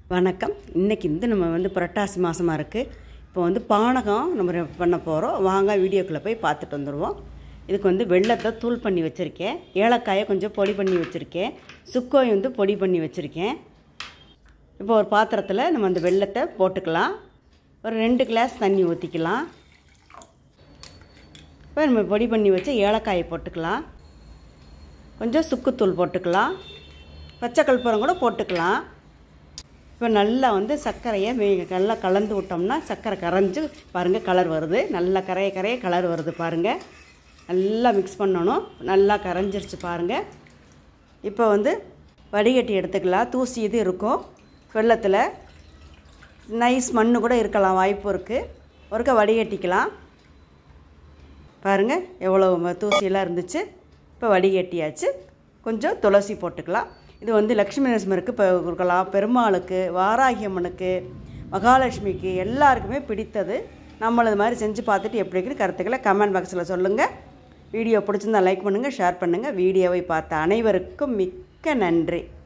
வணக்கம் இன்றைக்கி வந்து நம்ம வந்து புரட்டாசி மாதமாக இருக்குது இப்போ வந்து பானகம் நம்ம ரெ- பண்ண போகிறோம் வாங்க வீடியோக்குள்ளே போய் பார்த்துட்டு வந்துடுவோம் இதுக்கு வந்து வெள்ளத்தை தூள் பண்ணி வச்சுருக்கேன் ஏலக்காயை கொஞ்சம் பொடி பண்ணி வச்சுருக்கேன் சுக்கோய் வந்து பொடி பண்ணி வச்சுருக்கேன் இப்போ ஒரு பாத்திரத்தில் நம்ம அந்த வெள்ளத்தை போட்டுக்கலாம் ஒரு ரெண்டு கிளாஸ் தண்ணி ஊற்றிக்கலாம் இப்போ நம்ம பொடி பண்ணி வச்சு ஏலக்காயை போட்டுக்கலாம் கொஞ்சம் சுக்குத்தூள் போட்டுக்கலாம் பச்சை கற்பூரம் கூட போட்டுக்கலாம் இப்போ நல்லா வந்து சர்க்கரையை மே- நல்லா கலந்து விட்டோம்னா சர்க்கரை கரைஞ்சு பாருங்கள் கலர் வருது நல்லா கரைய கரைய கலர் வருது பாருங்கள் நல்லா மிக்ஸ் பண்ணணும் நல்லா கரைஞ்சிருச்சு பாருங்கள் இப்போ வந்து வடிகட்டி எடுத்துக்கலாம் தூசி இது இருக்கும் வெள்ளத்தில் நைஸ் மண்ணு கூட இருக்கலாம் வாய்ப்பு இருக்குது ஒருக்க வடிகட்டிக்கலாம் பாருங்கள் எவ்வளோ ம- தூசியெல்லாம் இருந்துச்சு இப்போ வடிகட்டியாச்சு கொஞ்சம் துளசி போட்டுக்கலாம் இது வந்து லக்ஷ்மி நரசிம்மருக்கு இப்போ கொடுக்கலாம் பெருமாளுக்கு வாராகி அம்மனுக்கு மகாலட்சுமிக்கு எல்லாருக்குமே பிடித்தது நம்மளது மாதிரி செஞ்சு பார்த்துட்டு எப்படி இருக்குன்னு கருத்துக்களை கமெண்ட் பாக்ஸில் சொல்லுங்கள் வீடியோ பிடிச்சிருந்தா லைக் பண்ணுங்கள் ஷேர் பண்ணுங்கள் வீடியோவை பார்த்த அனைவருக்கும் மிக்க நன்றி